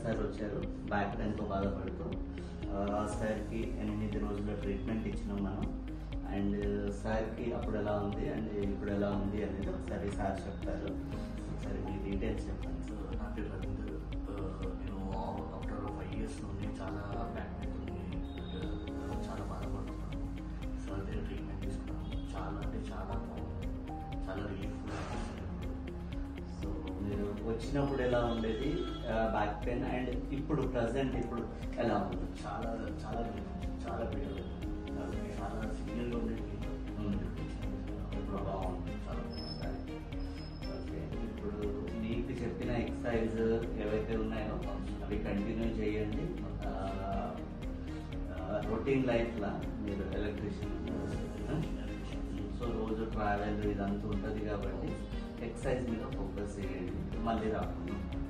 Sir వచ్చారు back పెయిన్తో బాధపడుతూ ఆ సార్కి ఎనిమిది రోజుల ట్రీట్మెంట్ ఇచ్చినాం మనం అండ్ సార్కి అప్పుడు ఎలా ఉంది అండ్ ఇప్పుడు ఎలా ఉంది అనేది ఒకసారి సార్ చెప్తారు ఒకసారి మీ డీటెయిల్స్ చెప్పండి సో నా పేరు రవీందర్ ఆ, నేను ఆఫ్టర్ ఫైవ్ ఇయర్స్ నుండి చాలా బ్యాక్ పెయిన్ ఉంది ఆ, చాలా బాధపడుతున్నాను సో అదే ట్రీట్మెంట్ తీసుకున్నాను చాలా అంటే చాలా బాగుంది చాలా రిలీఫ్ సో మీరు వచ్చినప్పుడు ఎలా ఉండేది బ్యాక్ పెయిన్ అండ్ ఇప్పుడు ప్రజెంట్ ఇప్పుడు ఎలా ఉంది చాలా చాలా relief వచ్చింది. చాలా బెటర్ చాలా సిగ్నల్గా ఉండేది ఇప్పుడు బాగుంది చాలా బాగుంది ఓకే ఇప్పుడు మీకు చెప్పిన ఎక్సర్సైజ్ ఏవైతే ఉన్నాయో అవి కంటిన్యూ చేయండి రొటీన్ లైఫ్లా మీరు ఎలక్ట్రీషియన్ సో రోజు ట్రావెల్ ఇదంతా ఉంటుంది కాబట్టి ఎక్సర్సైజ్ మీద ఫోకస్ చేయండి మళ్ళీ రాకుండా